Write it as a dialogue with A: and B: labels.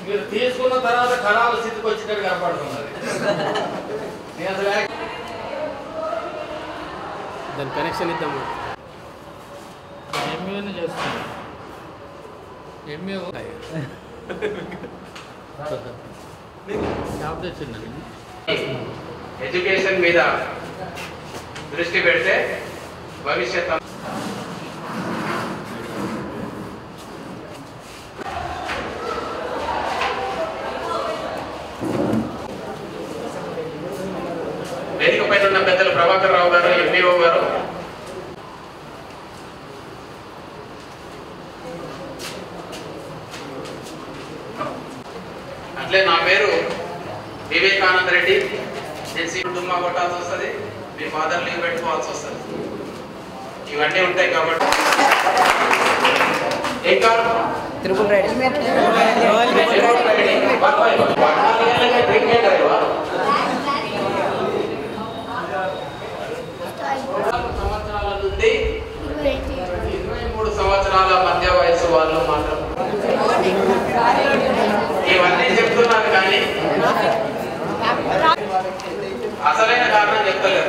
A: మీరు తీసుకున్న తర్వాత కళాల స్థితికి వచ్చినట్టు కనపడుతున్నది నేను అసలు యాక్-
B: దాని కనెక్షన్ ఇద్దాము
A: ఎంఏని చేస్తున్నాను ఎంఏ షాప్ తెచ్చిందండి
C: ఎడ్యుకేషన్ మీద దృష్టి పెడితే భవిష్యత్ వేదిక పైన ఉన్న పెద్దలు ప్రభాకర్ రావు గారు ఎంఈఓ గారు అట్లే నా పేరు వివేకానంద రెడ్డి నేను సీటు డుమ్మా కొట్టాల్సి వస్తుంది మీ ఫాదర్ లీవ్ పెట్టుకోవాల్సి వస్తుంది ఇవన్నీ ఉంటాయి కాబట్టి ఇంకా
D: త్రిపుల్ రైడ్
C: సంవత్సరాల నుండి ఇరవై మూడు సంవత్సరాల మధ్య వయసు వాళ్ళు మాత్రం ఇవన్నీ చెప్తున్నాను కానీ అసలైన కారణం చెప్తలేదు